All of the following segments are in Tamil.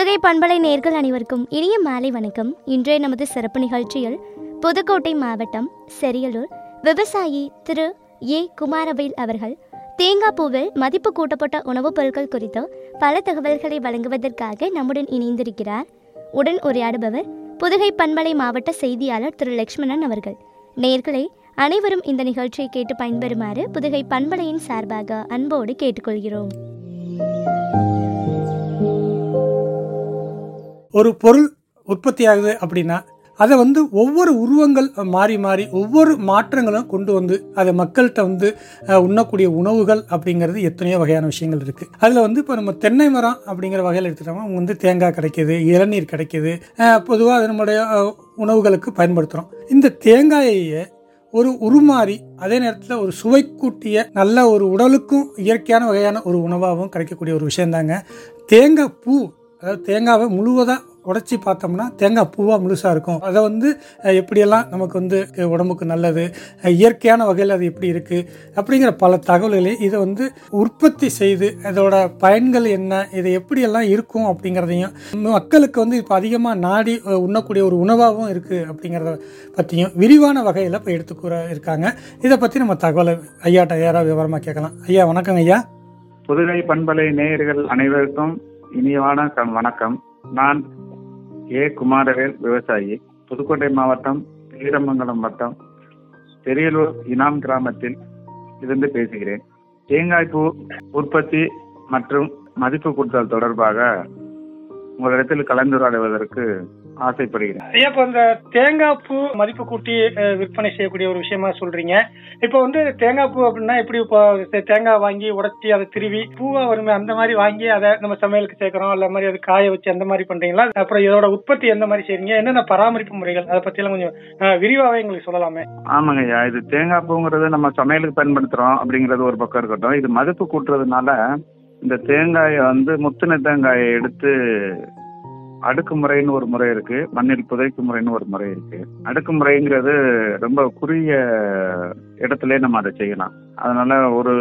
புதுகை பண்பலை நேர்கள் அனைவருக்கும் இனிய மாலை வணக்கம் இன்றைய நமது சிறப்பு நிகழ்ச்சியில் புதுக்கோட்டை மாவட்டம் செரியலூர் விவசாயி திரு ஏ குமாரவேல் அவர்கள் தேங்காய் பூவில் மதிப்பு கூட்டப்பட்ட உணவுப் பொருட்கள் குறித்து பல தகவல்களை வழங்குவதற்காக நம்முடன் இணைந்திருக்கிறார் உடன் உரையாடுபவர் புதுகை பண்பலை மாவட்ட செய்தியாளர் திரு லக்ஷ்மணன் அவர்கள் நேர்களை அனைவரும் இந்த நிகழ்ச்சியை கேட்டு பயன்பெறுமாறு புதுகை பண்பலையின் சார்பாக அன்போடு கேட்டுக்கொள்கிறோம் ஒரு பொருள் உற்பத்தி ஆகுது அப்படின்னா அதை வந்து ஒவ்வொரு உருவங்கள் மாறி மாறி ஒவ்வொரு மாற்றங்களும் கொண்டு வந்து அதை மக்கள்கிட்ட வந்து அஹ், உண்ணக்கூடிய உணவுகள் அப்படிங்கிறது எத்தனையோ வகையான விஷயங்கள் இருக்குது அதில் வந்து இப்போ நம்ம தென்னை மரம் அப்படிங்கிற வகையில் எடுத்துட்டோம்னா அவங்க வந்து தேங்காய் கிடைக்கிது இளநீர் கிடைக்கிது பொதுவாக அது நம்முடைய அஹ், உணவுகளுக்கு பயன்படுத்துகிறோம் இந்த தேங்காயையே ஒரு உருமாறி அதே நேரத்தில் ஒரு சுவை கூட்டிய நல்ல ஒரு உடலுக்கும் இயற்கையான வகையான ஒரு உணவாகவும் கிடைக்கக்கூடிய ஒரு விஷயந்தாங்க தேங்காய் பூ அதாவது தேங்காவை முழுவதாக உடைச்சி பார்த்தோம்னா தேங்காய் பூவாக முழுசாக இருக்கும் அதை வந்து அஹ், எப்படியெல்லாம் நமக்கு வந்து அஹ், உடம்புக்கு நல்லது அஹ், இயற்கையான வகையில் அது எப்படி இருக்குது அப்படிங்கிற பல தகவல்களை இதை வந்து உற்பத்தி செய்து அதோட பயன்கள் என்ன இது எப்படியெல்லாம் இருக்கும் அப்படிங்கிறதையும் மக்களுக்கு வந்து இப்போ அதிகமாக நாடி அஹ், உண்ணக்கூடிய ஒரு உணவாகவும் இருக்குது அப்படிங்கிறத பற்றியும் விரிவான வகையில் இப்போ எடுத்துக்கூற இருக்காங்க இதை பற்றி நம்ம தகவலை ஐயாட்ட யாராவது விவரமாக கேட்கலாம் ஐயா வணக்கம் ஐயா புதுகை பண்பலை நேயர்கள் அனைவருக்கும் இனியவான க- வணக்கம் நான் ஏ குமாரவேல் விவசாயி புதுக்கோட்டை மாவட்டம் வீரமங்கலம் வட்டம் பெரியலூர் இனாம் கிராமத்தில் இருந்து பேசுகிறேன் தேங்காய் பூ உற்பத்தி மற்றும் மதிப்பு கூட்டுதல் தொடர்பாக உங்களிடத்தில் கலந்துரையாடுவதற்கு ஆசைப்படுகிறேன் ஐயா இப்போ இந்த தேங்காய் பூ மதிப்பு கூட்டி அஹ், விற்பனை செய்யக்கூடிய ஒரு விஷயமா சொல்றீங்க இப்போ வந்து தேங்காய் பூ அப்படின்னா எப்படி இப்போ தே- தேங்காய் வாங்கி உடைச்சி அதை திருவி பூவா வருமே அந்த மாதிரி வாங்கி அதை நம்ம சமையலுக்கு சேர்க்கிறோம் அல்ல மாதிரி அது காய வச்சு அந்த மாதிரி பண்றீங்களா அப்புறம் இதோட உற்பத்தி எந்த மாதிரி செய்றீங்க என்னென்ன பராமரிப்பு முறைகள் அதை பத்தி எல்லாம் கொஞ்சம் அஹ், விரிவாவே எங்களுக்கு சொல்லலாமே ஆமாங்க ஐயா இது தேங்காய் பூங்கிறது நம்ம சமையலுக்கு பயன்படுத்துறோம் அப்படிங்கிறது ஒரு பக்கம் இருக்கட்டும் இது மதிப்பு கூட்டுறதுனால இந்த தேங்காயை வந்து முத்தின தேங்காயை எடுத்து அடுக்குமுறைன்னு ஒரு முறை இருக்கு மண்ணில் புதைக்கும் முறைன்னு ஒரு முறை இருக்கு அடுக்குமுறைங்கிறது ரொம்ப குறுகிய இடத்துல நம்ம அதை செய்யலாம் அதனால ஒரு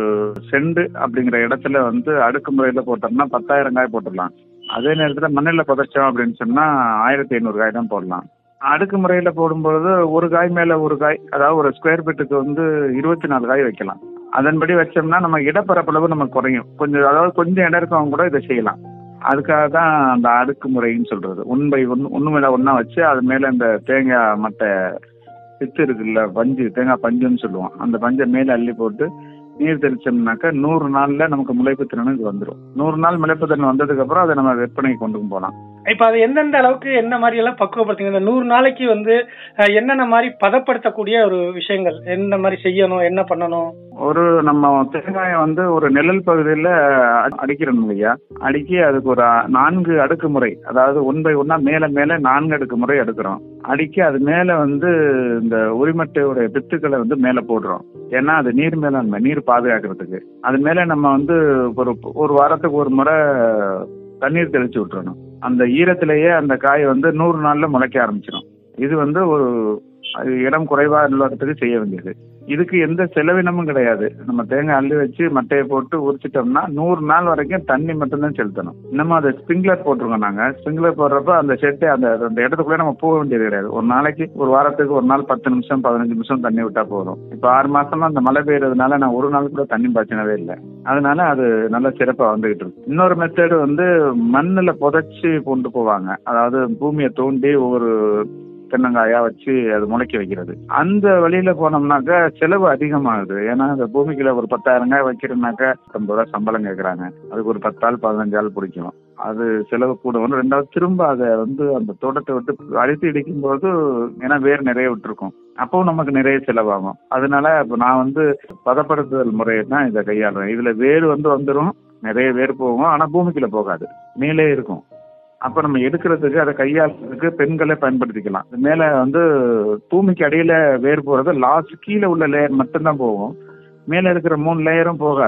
செண்டு அப்படிங்கிற இடத்துல வந்து அடுக்குமுறையில போட்டோம்னா பத்தாயிரம் காய் போட்டுடலாம் அதே நேரத்தில் மண்ணில் புதைச்சோம் அப்படின்னு சொன்னா ஆயிரத்தி ஐநூறு காய் தான் போடலாம் அடுக்கு முறையில் போடும்பொழுது ஒரு காய் மேலே ஒரு காய் அதாவது ஒரு ஸ்கொயர் ஃபீட்டுக்கு வந்து இருபத்தி நாலு காய் வைக்கலாம் அதன்படி வச்சோம்னா நம்ம இடப்பரப்பளவு நமக்கு குறையும் கொஞ்சம் அதாவது கொஞ்சம் இடம் இருக்கவங்க கூட இதை செய்யலாம் அதுக்காக தான் அந்த அடுக்கு முறைன்னு சொல்றது ஒன் பை ஒன் ஒன்று மேலே ஒன்றா வச்சு அது மேலே இந்த தேங்காய் மட்டை பித்து இருக்குல்ல பஞ்சு தேங்காய் பஞ்சுன்னு சொல்லுவோம் அந்த பஞ்சை மேலே அள்ளி போட்டு நீர் தெளிச்சோம்னாக்கா நூறு நாள்ல நமக்கு முளைப்பு திறன் இது வந்துடும் நூறு நாள் முளைப்பு திறன் வந்ததுக்கு அப்புறம் அதை நம்ம விற்பனைக்கு கொண்டு போகலாம் இப்போ அது எந்தெந்த அளவுக்கு என்ன மாதிரி எல்லாம் பக்குவப்படுத்துங்க இந்த நூறு நாளைக்கு வந்து அஹ், என்னென்ன மாதிரி பதப்படுத்தக்கூடிய ஒரு விஷயங்கள் என்ன மாதிரி செய்யணும் என்ன பண்ணணும் ஒரு நம்ம தேங்காயை வந்து ஒரு நிழல் பகுதியில் அடிக்கிறோம் இல்லையா அடுக்கி அதுக்கு ஒரு நான்கு அடுக்கு முறை அதாவது ஒன் பை ஒன்னா மேல மேல நான்கு அடுக்கு முறை எடுக்கிறோம் அடுக்கி அது மேல வந்து இந்த உரிமட்டையோட வித்துக்களை வந்து மேல போடுறோம் ஏன்னா அது நீர் மேலாண்மை நீர் பாதுகாக்கிறதுக்கு அது மேல நம்ம வந்து ஒரு ஒரு வாரத்துக்கு ஒரு முறை தண்ணீர் தெளிச்சு விட்டுறணும் அந்த ஈரத்திலேயே அந்த காய் வந்து நூறு நாள்ல முளைக்க ஆரம்பிச்சிடும் இது வந்து ஒரு அது இடம் குறைவா உள்ளதுக்கு செய்ய வேண்டியது இதுக்கு எந்த செலவினமும் கிடையாது நம்ம தேங்காய் அள்ளி வச்சு மட்டையை போட்டு உரிச்சிட்டோம்னா நூறு நாள் வரைக்கும் தண்ணி மட்டும்தான் செலுத்தணும் இன்னமும் அதை ஸ்ப்ரிங்க்லர் போட்டிருக்கோம் நாங்க ஸ்ப்ரிங்க்லர் போடுறப்ப அந்த ஷெட்டை அந்த அந்த இடத்துக்குள்ளே நம்ம போக வேண்டியது கிடையாது ஒரு நாளைக்கு ஒரு வாரத்துக்கு ஒரு நாள் பத்து நிமிஷம் பதினஞ்சு நிமிஷம் தண்ணி விட்டா போதும் இப்போ ஆறு மாசமா அந்த மழை பெய்யறதுனால நான் ஒரு நாள் கூட தண்ணி பாய்ச்சினதே இல்லை அதனால அது நல்ல சிறப்பா வந்துகிட்டு இருக்கு இன்னொரு மெத்தடு வந்து மண்ணுல புதைச்சி கொண்டு போவாங்க அதாவது பூமியை தோண்டி ஒவ்வொரு தென்னங்காயா வச்சு அது முளைக்க வைக்கிறது அந்த வழியில போனோம்னாக்கா செலவு அதிகமாகுது ஏன்னா இந்த பூமிக்குள்ள ஒரு பத்தாயிரம் காய் வைக்கிறோம்னாக்கா ஐம்பது ரூபா சம்பளம் கேட்கறாங்க அதுக்கு ஒரு பத்தாள் பதினஞ்சு ஆள் பிடிக்கும் அது செலவு கூட வரும் ரெண்டாவது திரும்ப அதை வந்து அந்த தோட்டத்தை விட்டு அழித்து இடிக்கும்போது ஏன்னா வேர் நிறைய விட்டுருக்கும் அப்பவும் நமக்கு நிறைய செலவாகும் அதனால இப்போ நான் வந்து பதப்படுத்துதல் முறையை தான் இதை கையாளுறேன் இதுல வேர் வந்து வந்துடும் நிறைய வேர் போகும் ஆனா பூமிக்குள்ள போகாது மேலே இருக்கும் அப்ப நம்ம எடுக்கிறதுக்கு அதை கையாளுறதுக்கு பெண்களை பயன்படுத்திக்கலாம் இது மேல வந்து பூமிக்கு அடியில வேர் போறது லாஸ்ட் கீழே உள்ள லேயர் மட்டும்தான் போகும் மேல இருக்கிற மூணு லேயரும் போகாது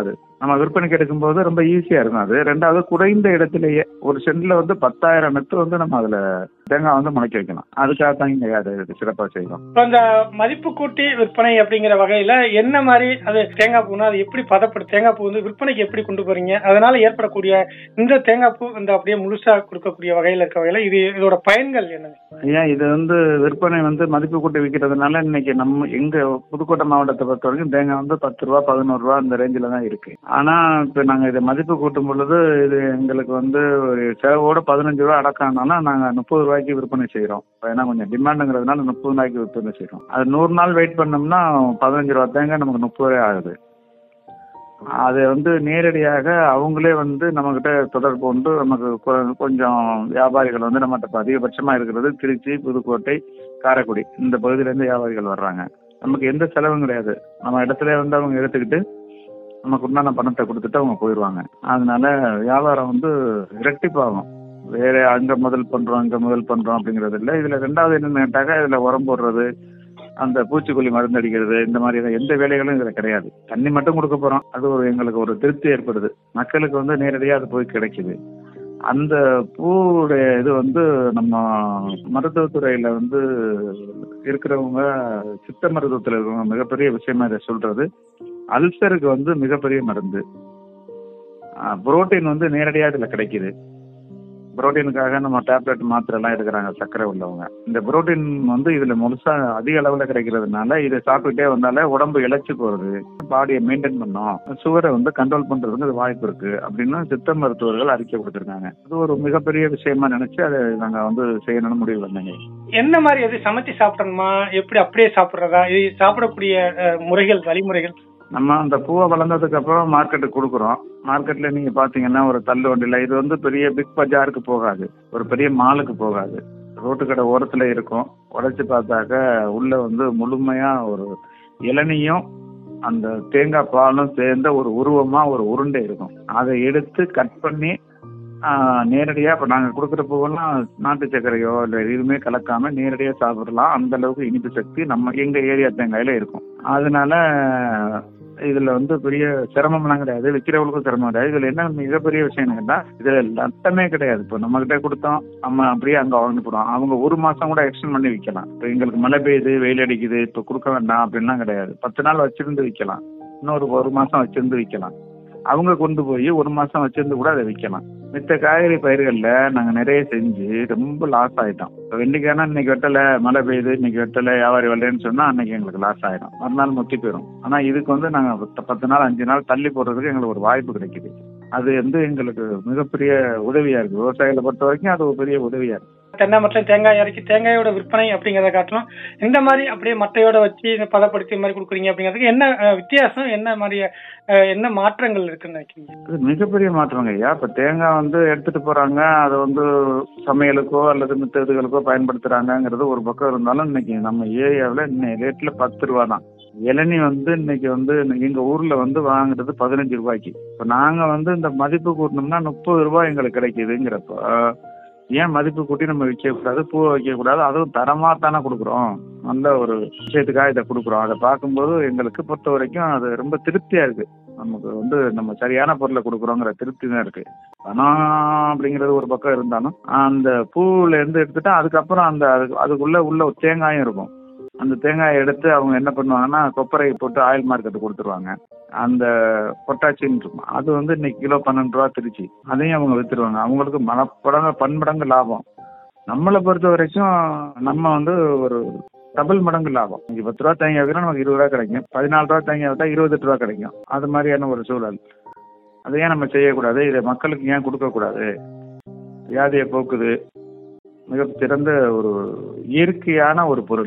நம்ம விற்பனைக்கு எடுக்கும்போது ரொம்ப ஈஸியா இருக்கும் அது ரெண்டாவது குறைந்த இடத்திலேயே ஒரு சென்ட்ல வந்து பத்தாயிரம் நட்டு வந்து நம்ம அதுல தேங்காய் வந்து முளைக்க வைக்கலாம் அதுக்காக தான் இங்க அது சிறப்பா செய்யணும் இப்போ இந்த மதிப்பு கூட்டி விற்பனை அப்படிங்கிற வகையில என்ன மாதிரி அது தேங்காய் பூனா அது எப்படி பதப்படு தேங்காய் பூ வந்து விற்பனைக்கு எப்படி கொண்டு போறீங்க அதனால ஏற்படக்கூடிய இந்த தேங்காய் பூ இந்த அப்படியே முழுசா கொடுக்கக்கூடிய வகையில இருக்க வகையில இது இதோட பயன்கள் என்ன ஏன் இது வந்து விற்பனை வந்து மதிப்பு கூட்டி விற்கிறதுனால இன்னைக்கு நம்ம எங்க புதுக்கோட்டை மாவட்டத்தை பொறுத்த வரைக்கும் தேங்காய் வந்து பத்து ரூபா பதினோரு ரூபா அந்த ரேஞ்சில தான் இருக்கு ஆனா இப்ப நாங்க இதை மதிப்பு கூட்டும் பொழுது இது எங்களுக்கு வந்து ஒரு செலவோட பதினஞ்சு ரூபா அடக்கானாலும் நாங்க முப்பது ரூபாய்க்கு விற்பனை செய்யறோம் ஏன்னா கொஞ்சம் டிமாண்டுங்கிறதுனால முப்பது ரூபாய்க்கு விற்பனை செய்யறோம் அது நூறு நாள் வெயிட் பண்ணோம்னா பதினஞ்சு ரூபா தேங்காய் நமக்கு முப்பது ரூபாய் ஆகுது அது வந்து நேரடியாக அவங்களே வந்து நம்மகிட்ட தொடர்பு கொண்டு நமக்கு கொ- கொஞ்சம் வியாபாரிகள் வந்து நம்மகிட்ட இப்ப அதிகபட்சமா இருக்கிறது திருச்சி புதுக்கோட்டை காரைக்குடி இந்த பகுதியில இருந்து வியாபாரிகள் வர்றாங்க நமக்கு எந்த செலவும் கிடையாது நம்ம இடத்துல வந்து அவங்க எடுத்துக்கிட்டு நமக்கு உண்டான பணத்தை கொடுத்துட்டு அவங்க போயிடுவாங்க அதனால வியாபாரம் வந்து இரட்டிப்பாகும் வேற அங்க முதல் பண்றோம் இங்க முதல் பண்றோம் அப்படிங்கிறது இல்ல இதுல ரெண்டாவது என்னன்னு கேட்டாக்கா இதுல உரம் போடுறது அந்த பூச்சிக்கொல்லி மருந்து அடிக்கிறது இந்த மாதிரி எல்லாம் எந்த வேலைகளும் இதுல கிடையாது தண்ணி மட்டும் கொடுக்க போறோம் அது ஒரு எங்களுக்கு ஒரு திருப்தி ஏற்படுது மக்களுக்கு வந்து நேரடியா அது போய் கிடைக்குது அந்த பூவுடைய இது வந்து நம்ம மருத்துவத்துறையில வந்து இருக்கிறவங்க சித்த மருத்துவத்துல இருக்கிறவங்க மிகப்பெரிய விஷயமா இதை சொல்றது அல்சருக்கு வந்து மிகப்பெரிய மருந்து புரோட்டீன் வந்து நேரடியா இதுல கிடைக்குது புரோட்டீனுக்காக நம்ம டேப்லெட் மாத்திரை எல்லாம் எடுக்கிறாங்க சர்க்கரை உள்ளவங்க இந்த புரோட்டீன் வந்து இதுல முழுசா அதிக அளவுல கிடைக்கிறதுனால இதை சாப்பிட்டுட்டே வந்தாலே உடம்பு இழைச்சு போறது பாடியை மெயின்டைன் பண்ணும் சுகரை வந்து கண்ட்ரோல் பண்றதுக்கு இது வாய்ப்பு இருக்கு அப்படின்னு சித்த மருத்துவர்கள் அறிக்கை கொடுத்திருக்காங்க அது ஒரு மிகப்பெரிய விஷயமா நினைச்சு அதை நாங்க வந்து செய்யணும்னு முடிவு பண்ணேங்க என்ன மாதிரி எது சமைச்சு சாப்பிடணுமா எப்படி அப்படியே சாப்பிடுறதா இது சாப்பிடக்கூடிய அஹ், முறைகள் வழிமுறைகள் நம்ம அந்த பூவை வளர்ந்ததுக்கு அப்புறம் மார்க்கெட்டுக்கு கொடுக்குறோம் மார்க்கெட்ல நீங்க பாத்தீங்கன்னா ஒரு தள்ளு வண்டியில இது வந்து பெரிய பிக் பஜாருக்கு போகாது ஒரு பெரிய மாலுக்கு போகாது ரோட்டு கடை ஓரத்துல இருக்கும் உடைச்சு பார்த்தாக்க உள்ள வந்து முழுமையா ஒரு இளநியும் அந்த தேங்காய் பாலும் சேர்ந்த ஒரு உருவமா ஒரு உருண்டை இருக்கும் அதை எடுத்து கட் பண்ணி ஆஹ், நேரடியா இப்ப நாங்க கொடுக்குற பூவெல்லாம் நாட்டு சர்க்கரையோ இல்ல எதுவுமே கலக்காம நேரடியா சாப்பிடலாம் அந்த அளவுக்கு இனிப்பு சக்தி நம்ம எங்க ஏரியா தேங்காயில இருக்கும் அதனால இதுல வந்து பெரிய சிரமம்லாம் கிடையாது விற்கிறவங்களுக்கும் சிரமம் கிடையாது இதுல என்ன மிகப்பெரிய விஷயம் கேட்டா இதுல நட்டமே கிடையாது இப்போ நம்ம கிட்ட கொடுத்தோம் நம்ம அப்படியே அங்க வாங்கிட்டு போறோம் அவங்க ஒரு மாசம் கூட எக்ஸ்டெண்ட் பண்ணி விற்கலாம் இப்போ எங்களுக்கு மழை பெய்யுது வெயில் அடிக்குது இப்போ கொடுக்க வேண்டாம் அப்படின்லாம் கிடையாது பத்து நாள் வச்சிருந்து விற்கலாம் இன்னொரு ஒரு மாசம் வச்சிருந்து விற்கலாம் அவங்க கொண்டு போய் ஒரு மாசம் வச்சிருந்து கூட அதை விற்கலாம் மித்த காய்கறி பயிர்கள்ல நாங்க நிறைய செஞ்சு ரொம்ப லாஸ் ஆயிட்டோம் இப்போ வெண்டிக்காய்னா இன்னைக்கு வெட்டல மழை பெய்யுது இன்னைக்கு வெட்டல வியாபாரி வரலன்னு சொன்னா அன்னைக்கு எங்களுக்கு லாஸ் ஆயிடும் மறுநாள் முத்தி போயிடும் ஆனா இதுக்கு வந்து நாங்க பத்து- பத்து நாள் அஞ்சு நாள் தள்ளி போடுறதுக்கு எங்களுக்கு ஒரு வாய்ப்பு கிடைக்குது அது வந்து எங்களுக்கு மிகப்பெரிய உதவியா இருக்கு விவசாயிகளை பொறுத்த வரைக்கும் அது ஒரு பெரிய உதவியா இருக்கு தென்னை மற்றும் தேங்காய் இறக்கி தேங்காயோட விற்பனை அப்படிங்கறத காட்டிலும் இந்த மாதிரி அப்படியே மட்டையோட வச்சு இந்த பதப்படுத்தி இந்த மாதிரி கொடுக்குறீங்க அப்படிங்கிறதுக்கு என்ன அஹ், வித்தியாசம் என்ன மாதிரி அஹ், என்ன மாற்றங்கள் இருக்குன்னு நினைக்கிறீங்க அது மிகப்பெரிய மாற்றங்க ஐயா இப்ப தேங்காய் வந்து எடுத்துட்டு போறாங்க அதை வந்து சமையலுக்கோ அல்லது மித்த இதுகளுக்கோ பயன்படுத்துறாங்கங்கிறது ஒரு பக்கம் இருந்தாலும் இன்னைக்கு நம்ம ஏரியாவில் இன்னைக்கு ரேட்ல பத்து ரூபா தான் இளநீ வந்து இன்னைக்கு வந்து எங்க ஊர்ல வந்து வாங்குறது பதினஞ்சு ரூபாய்க்கு இப்ப நாங்க வந்து இந்த மதிப்பு கூட்டணும்னா முப்பது ரூபாய் எங்களுக்கு கிடைக்குதுங்கிறப்ப ஏன் மதிப்பு கூட்டி நம்ம விற்க கூடாது பூவை வைக்க கூடாது அதுவும் தரமா தானே கொடுக்குறோம் நல்ல ஒரு விஷயத்துக்காக இதை கொடுக்குறோம் அதை பார்க்கும்போது எங்களுக்கு பொறுத்த வரைக்கும் அது ரொம்ப திருப்தியா இருக்கு நமக்கு வந்து நம்ம சரியான பொருளை கொடுக்குறோங்கிற திருப்தி தான் இருக்கு பணம் அப்படிங்கிறது ஒரு பக்கம் இருந்தாலும் அந்த பூவுல இருந்து எடுத்துட்டா அதுக்கப்புறம் அந்த அதுக்கு- அதுக்குள்ள உள்ள ஒரு தேங்காயும் இருக்கும் அந்த தேங்காயை எடுத்து அவங்க என்ன பண்ணுவாங்கன்னா கொப்பரை போட்டு ஆயில் மார்க்கெட்டு கொடுத்துருவாங்க அந்த பொட்டாச்சின்னு இருக்கும் அது வந்து இன்னைக்கு கிலோ பன்னெண்டு ரூபா திருச்சி அதையும் அவங்க வித்துருவாங்க அவங்களுக்கு மனப்படங்க பன்மடங்கு லாபம் நம்மளை பொறுத்த வரைக்கும் நம்ம வந்து ஒரு டபுள் மடங்கு லாபம் இன்னைக்கு பத்து ரூபா தேங்காய் வைக்கிறோம் நமக்கு இருபது ரூபா கிடைக்கும் பதினாலு ரூபா தேங்காய் விட்டா இருபத்தெட்டு ரூபா கிடைக்கும் அது மாதிரியான ஒரு சூழல் அதை ஏன் நம்ம செய்யக்கூடாது இதை மக்களுக்கு ஏன் கொடுக்கக்கூடாது வியாதியை போக்குது மிக சிறந்த ஒரு இயற்கையான ஒரு பொருள்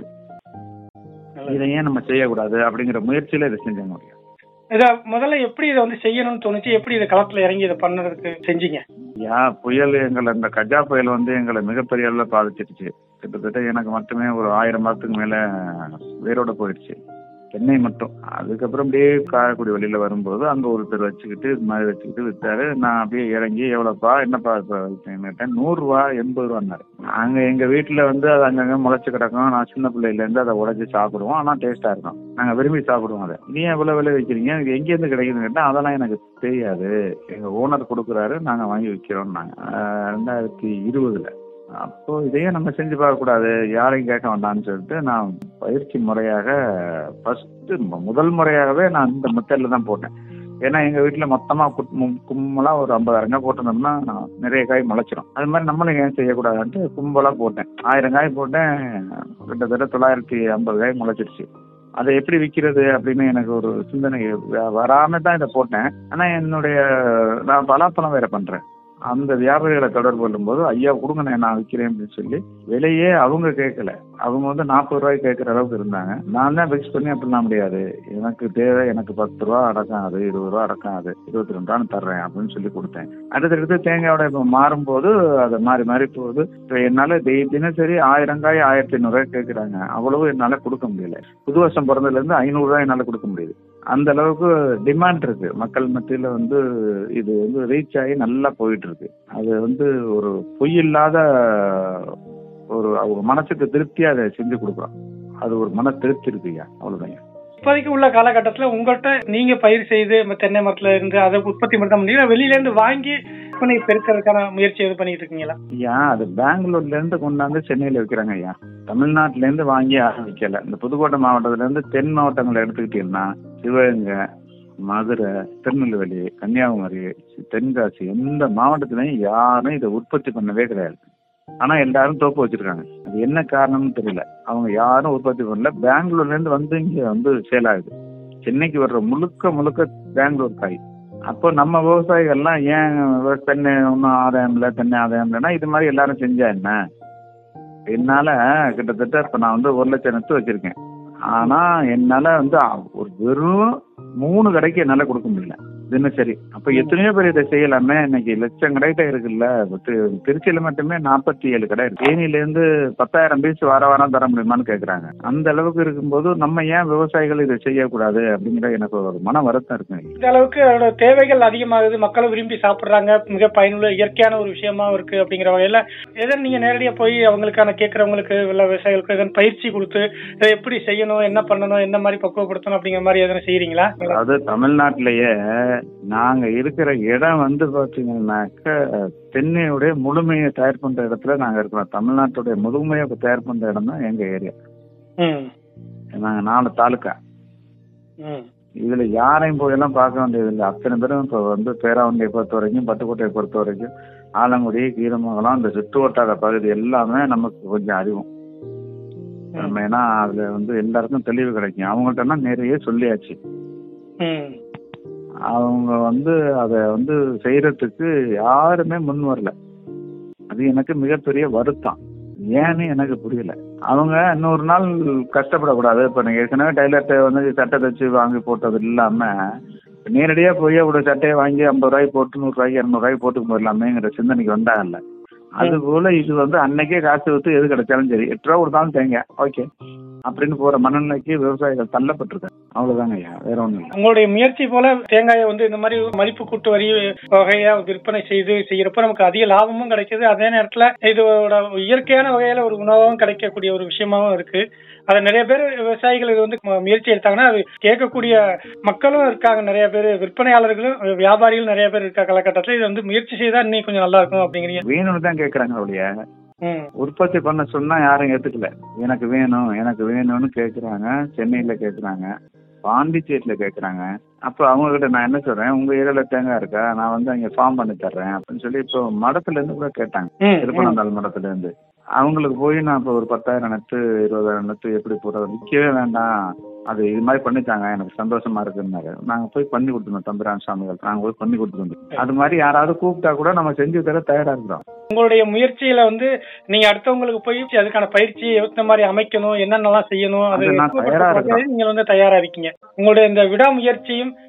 இதை ஏன் நம்ம செய்யக்கூடாது அப்படிங்கிற முயற்சியில இதை செஞ்சாங்க முடியும் இத முதல்ல எப்படி இதை வந்து செய்யணும்னு தோணுச்சு எப்படி இதை களத்துல இறங்கி இதை பண்ணுறதுக்கு செஞ்சீங்க யா புயல் எங்களை இந்த கஜா புயல் வந்து எங்களை மிகப்பெரிய அளவில் பாதிச்சிருச்சு கிட்டத்தட்ட எனக்கு மட்டுமே ஒரு ஆயிரம் மரத்துக்கு மேல வேரோட போயிடுச்சு தென்னை மட்டும் அதுக்கப்புறம் அப்படியே காரைக்குடி வழியில வரும்போது அங்க ஒருத்தர் வச்சுக்கிட்டு இது மாதிரி வச்சுக்கிட்டு வித்தாரு நான் அப்படியே இறங்கி எவ்வளவுப்பா என்னப்பா இப்ப வித்தீங்கன்னு நூறு ரூபா எண்பது ரூபான்னாரு நாங்க எங்க வீட்டுல வந்து அது அங்கங்க முளைச்சு கிடக்கும் நான் சின்ன பிள்ளையில இருந்து அதை உடைச்சு சாப்பிடுவோம் ஆனா டேஸ்டா இருக்கும் நாங்க விரும்பி சாப்பிடுவோம் அதை நீ எவ்வளவு விலை வைக்கிறீங்க இது எங்க இருந்து கிடைக்குதுன்னு கேட்டா அதெல்லாம் எனக்கு தெரியாது எங்க ஓனர் கொடுக்குறாரு நாங்க வாங்கி விற்கிறோம் நாங்க ரெண்டாயிரத்தி இருபதுல அப்போ இதையே நம்ம செஞ்சு பார்க்க கூடாது யாரையும் கேட்க வேண்டாம்னு சொல்லிட்டு நான் பயிற்சி முறையாக ஃபர்ஸ்ட் முதல் முறையாகவே நான் இந்த மெத்தட்ல தான் போட்டேன் ஏன்னா எங்க வீட்டுல மொத்தமா குட்- மு- கும்பலா ஒரு ஐம்பதாயிரம் காய் போட்டிருந்தோம்னா நான் நிறைய காய் முளைச்சிரும் அது மாதிரி நம்மளும் ஏன் செய்யக்கூடாதுன்ட்டு கும்பலா போட்டேன் ஆயிரம் காய் போட்டேன் கிட்டத்தட்ட தொள்ளாயிரத்தி ஐம்பது காய் முளைச்சிருச்சு அதை எப்படி விற்கிறது அப்படின்னு எனக்கு ஒரு சிந்தனை வ- வராம தான் இதை போட்டேன் ஆனா என்னுடைய நான் பலாப்பழம் வேற பண்றேன் அந்த வியாபாரிகளை தொடர்பு கொள்ளும்போது ஐயா கொடுங்கண்ணே நான் விற்கிறேன் அப்படின்னு சொல்லி விலையே அவங்க கேட்கல அவங்க வந்து நாற்பது ரூபாய்க்கு கேட்குற அளவுக்கு இருந்தாங்க நான் தான் ஃபிக்ஸ் பண்ணி அப்படிலாம் முடியாது எனக்கு தேவை எனக்கு பத்து ரூபா அடக்கம் அது இருபது ரூபா அடக்கம் அது இருபத்தி ரெண்டு ரூபான்னு தர்றேன் அப்படின்னு சொல்லி கொடுத்தேன் அடுத்தடுத்து தேங்காயோட இப்போ மாறும்போது அதை மாறி மாறி போகுது இப்போ என்னால் டெய் தினசரி ஆயிரம் காய் ஆயிரத்தி ஐநூறுரூவாய் கேட்குறாங்க அவ்வளவு என்னால் கொடுக்க முடியல புது வருஷம் பிறந்ததுலேருந்து ஐநூறுரூவா என்னால் கொடுக்க முடியுது அந்த அளவுக்கு டிமாண்ட் இருக்கு மக்கள் மத்தியில வந்து இது வந்து ரீச் ஆகி நல்லா போயிட்டு இருக்கு அது வந்து ஒரு பொய் இல்லாத ஒரு அவங்க மனசுக்கு திருப்தியா அதை செஞ்சு கொடுக்குறோம் அது ஒரு மன திருப்தி இருக்குய்யா அவ்வளவுதான் இப்போதைக்கு உள்ள காலகட்டத்துல உங்கள்கிட்ட நீங்க பயிர் செய்து இந்த தென்னை மரத்துல இருந்து அதை உற்பத்தி மட்டும் பண்ணீங்க வெளியில இருந்து வாங்கி விற்பனை பெருக்கிறதுக்கான முயற்சி எதுவும் பண்ணிட்டு இருக்கீங்களா ஐயா அது பெங்களூர்ல இருந்து கொண்டாந்து சென்னையில விற்கிறாங்க ஐயா தமிழ்நாட்டுல இருந்து வாங்கி யாரும் விற்கல இந்த புதுக்கோட்டை மாவட்டத்துல இருந்து தென் மாவட்டங்களை எடுத்துக்கிட்டீங்கன்னா சிவகங்கை மதுரை திருநெல்வேலி கன்னியாகுமரி தென்காசி எந்த மாவட்டத்திலையும் யாரும் இதை உற்பத்தி பண்ணவே கிடையாது ஆனா எல்லாரும் தோப்பு வச்சிருக்காங்க அது என்ன காரணம்னு தெரியல அவங்க யாரும் உற்பத்தி பண்ணல பெங்களூர்ல இருந்து வந்து இங்க வந்து சேல் ஆகுது சென்னைக்கு வர்ற முழுக்க முழுக்க பெங்களூர் காய் அப்போ நம்ம விவசாயிகள்லாம் ஏன் விவ- தென்னை ஒன்றும் ஆதாயம் இல்லை தென்னை ஆதாயம் இல்லைன்னா இது மாதிரி எல்லாரும் செஞ்சா என்ன என்னால கிட்டத்தட்ட இப்ப நான் வந்து ஒரு லட்சம் நெத்து வச்சிருக்கேன் ஆனா என்னால வந்து அ- ஒரு வெறும் மூணு கடைக்கு என்னால கொடுக்க முடியல தினசரி அப்ப எத்தனையோ பேர் இதை செய்யலாமே இன்னைக்கு லட்சம் கடைகிட்ட இருக்குல்ல தி- திருச்சியில மட்டுமே நாற்பத்தி ஏழு கடை இருக்கு தேனியில இருந்து பத்தாயிரம் பீஸ் வார வாரம் தர முடியுமான்னு கேக்குறாங்க அந்த அளவுக்கு இருக்கும்போது நம்ம ஏன் விவசாயிகள் இதை செய்யக்கூடாது அப்படிங்கிற எனக்கு ஒரு மன வருத்தம் இருக்கு இந்த அளவுக்கு அதோட தேவைகள் அதிகமாகுது மக்களும் விரும்பி சாப்பிடுறாங்க மிக பயனுள்ள இயற்கையான ஒரு விஷயமாவும் இருக்கு அப்படிங்கிற வகையில எதன் நீங்க நேரடியா போய் அவங்களுக்கான கேட்கறவங்களுக்கு இல்ல விவசாயிகளுக்கு எதன் பயிற்சி கொடுத்து இதை எப்படி செய்யணும் என்ன பண்ணணும் என்ன மாதிரி பக்குவப்படுத்தணும் அப்படிங்கிற மாதிரி எதனா செய்யறீங்களா அதாவது தமிழ்நாட்டிலேயே நாங்க இருக்கிற இடம் வந்து பாத்தீங்கன்னாக்க தென்னையுடைய முழுமையை தயார் பண்ற இடத்துல நாங்க இருக்கிறோம் தமிழ்நாட்டுடைய முழுமையை தயார் பண்ற இடம் தான் எங்க ஏரியா ம் நாங்க நாலு தாலுக்கா ம் இதுல யாரையும் போயெல்லாம் பார்க்க வேண்டியது இல்லை அத்தனை பேரும் இப்போ வந்து பேராவண்டியை பொறுத்த வரைக்கும் பட்டுக்கோட்டையை பொறுத்த வரைக்கும் ஆலங்குடி கீரமங்கலம் இந்த சுற்று வட்டார பகுதி எல்லாமே நமக்கு கொஞ்சம் அறிவும் நம்ம ஏன்னா அதுல வந்து எல்லாருக்கும் தெளிவு கிடைக்கும் அவங்கள்ட்ட நிறைய சொல்லியாச்சு ம் அவங்க வந்து அதை வந்து செய்யறதுக்கு யாருமே முன் வரல அது எனக்கு மிகப்பெரிய வருத்தம் ஏன்னு எனக்கு புரியல அவங்க இன்னொரு நாள் கஷ்டப்படக்கூடாது இப்ப நீங்க ஏற்கனவே டைலர்ட்ட வந்து சட்டை தச்சு வாங்கி போட்டது இல்லாம நேரடியா போய் ஒரு சட்டையை வாங்கி ஐம்பது ரூபாய்க்கு போட்டு நூறு ரூபாய்க்கு இரநூறு ரூபாய்க்கு போட்டு போயிடலாமேங்கிற சிந்தனைக்கு வந்தாங்கல்ல அது போல இது வந்து அன்னைக்கே காசு விட்டு எது கிடைச்சாலும் சரி எட்டு ரூபா கொடுத்தாலும் தேங்க ஓகே அப்படின்னு போற மனநிலைக்கு விவசாயிகள் தள்ளப்பட்டிருக்காங்க அவ்வளவுதாங்க ஐயா வேற ஒண்ணும் இல்லை உங்களுடைய முயற்சி போல தேங்காயை வந்து இந்த மாதிரி மதிப்பு கூட்டு வரி வகையா விற்பனை செய்து செய்யறப்ப நமக்கு அதிக லாபமும் கிடைக்குது அதே நேரத்துல இதோட இயற்கையான வகையில ஒரு உணவும் கிடைக்கக்கூடிய ஒரு விஷயமாவும் இருக்கு அதை நிறைய பேர் விவசாயிகள் இது வந்து மு- முயற்சி எடுத்தாங்கன்னா அது கேட்கக்கூடிய மக்களும் இருக்காங்க நிறைய பேர் விற்பனையாளர்களும் வியாபாரிகளும் நிறைய பேர் இருக்க காலகட்டத்தில் இது வந்து முயற்சி செய்தா இன்னும் கொஞ்சம் நல்லா இருக்கும் அப்படிங்கிறீங்க வேணும்னு தான் கேக்குறாங்க ஒழிய ம் உற்பத்தி பண்ண சொன்னா யாரும் ஏத்துக்கல எனக்கு வேணும் எனக்கு வேணும்னு கேக்குறாங்க சென்னையில கேக்குறாங்க பாண்டிச்சேரியில கேக்குறாங்க அப்ப அவங்க கிட்ட நான் என்ன சொல்றேன் உங்க ஏரியால தேங்காய் இருக்கா நான் வந்து அங்க ஃபார்ம் பண்ணி தர்றேன் அப்படின்னு சொல்லி இப்போ மடத்துல இருந்து கூட கேட்டாங்க ம், ம் திருப்பனந்தாள் மடத்துல இருந்து அவங்களுக்கு போய் நான் இப்போ ஒரு பத்தாயிரம் நட்டு இருபதாயிரம் நட்டு எப்படி போடுறது விற்கவே வேண்டாம் அது இது மாதிரி பண்ணித்தாங்க எனக்கு சந்தோஷமா இருக்குன்னாரு நாங்க போய் பண்ணி கொடுத்துருந்தோம் தம்பிரான் சாமிகள் நாங்க போய் பண்ணி கொடுத்துருந்தோம் அது மாதிரி யாராவது கூப்பிட்டா கூட நம்ம செஞ்சு தர தயாரா இருக்கிறோம் உங்களுடைய முயற்சியில வந்து நீங்க அடுத்தவங்களுக்கு போய் அதுக்கான பயிற்சி எந்த மாதிரி அமைக்கணும் என்னென்னலாம் செய்யணும் அது அது நான் தயாரா எப்படிப்பட்ட இருக்கிறேன். வகையில் நீங்க வந்து தயாரா இருக்கீங்க உங்களுடைய இந்த விடாமுயற்சியும்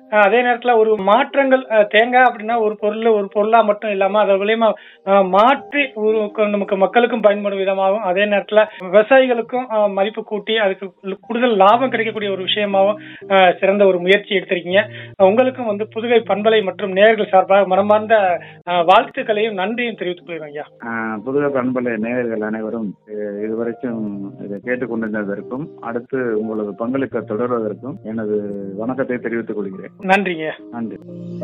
அஹ், அதே நேரத்துல ஒரு மாற்றங்கள் அஹ், தேங்காய் அப்படின்னா ஒரு பொருள் ஒரு பொருளா மட்டும் இல்லாம அதை விலையமா மாற்றி ஒரு க- நமக்கு மக்களுக்கும் பயன்படும் விதமாகவும் அதே நேரத்துல விவசாயிகளுக்கும் அஹ், மதிப்பு கூட்டி அதுக்கு கூடுதல் லாபம் கிடைக்கக்கூடிய ஒரு விஷயமாவும் அஹ், சிறந்த ஒரு முயற்சி எடுத்திருக்கீங்க உங்களுக்கும் வந்து புதுகை பண்பலை மற்றும் நேயர்கள் சார்பாக மனமார்ந்த அஹ், வாழ்த்துக்களையும் நன்றியும் தெரிவித்துக் கொள்கிறேன் ஐயா ஆஹ் புதுக பண்பலை நேயர்கள் அனைவரும் அஹ் இதுவரைக்கும் இதை கேட்டுக்கொண்டிருந்ததற்கும் அடுத்து உங்களது பங்களிப்பை தொடர்வதற்கும் எனது வணக்கத்தை தெரிவித்துக் கொள்கிறேன் நன்றிங்க நன்றி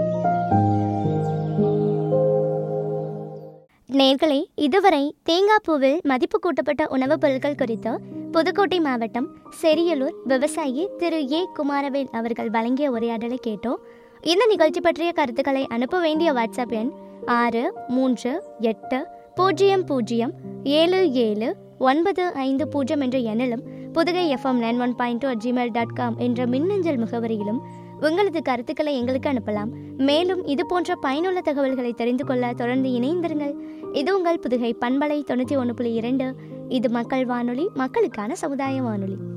நேர்களே இதுவரை தேங்காய் பூவில் மதிப்பு கூட்டப்பட்ட உணவுப் பொருட்கள் குறித்து புதுக்கோட்டை மாவட்டம் செரியலூர் விவசாயி திரு ஏ குமாரவேல் அவர்கள் வழங்கிய உரையாடலை கேட்டோம் இந்த நிகழ்ச்சி பற்றிய கருத்துக்களை அனுப்ப வேண்டிய வாட்ஸ்அப் எண் ஆறு மூன்று எட்டு பூஜ்ஜியம் பூஜ்ஜியம் ஏழு ஏழு ஒன்பது ஐந்து பூஜ்ஜியம் என்ற எண்ணிலும் Pudugai FM nine one point two Gmail dot com என்ற மின்னஞ்சல் முகவரியிலும் உங்களது கருத்துக்களை எங்களுக்கு அனுப்பலாம் மேலும் இது போன்ற பயனுள்ள தகவல்களை தெரிந்து கொள்ள தொடர்ந்து இணைந்திருங்கள் இது உங்கள் புதுகை பண்பலை தொண்ணூற்றி ஒன்று புள்ளி இரண்டு இது மக்கள் வானொலி மக்களுக்கான சமுதாய வானொலி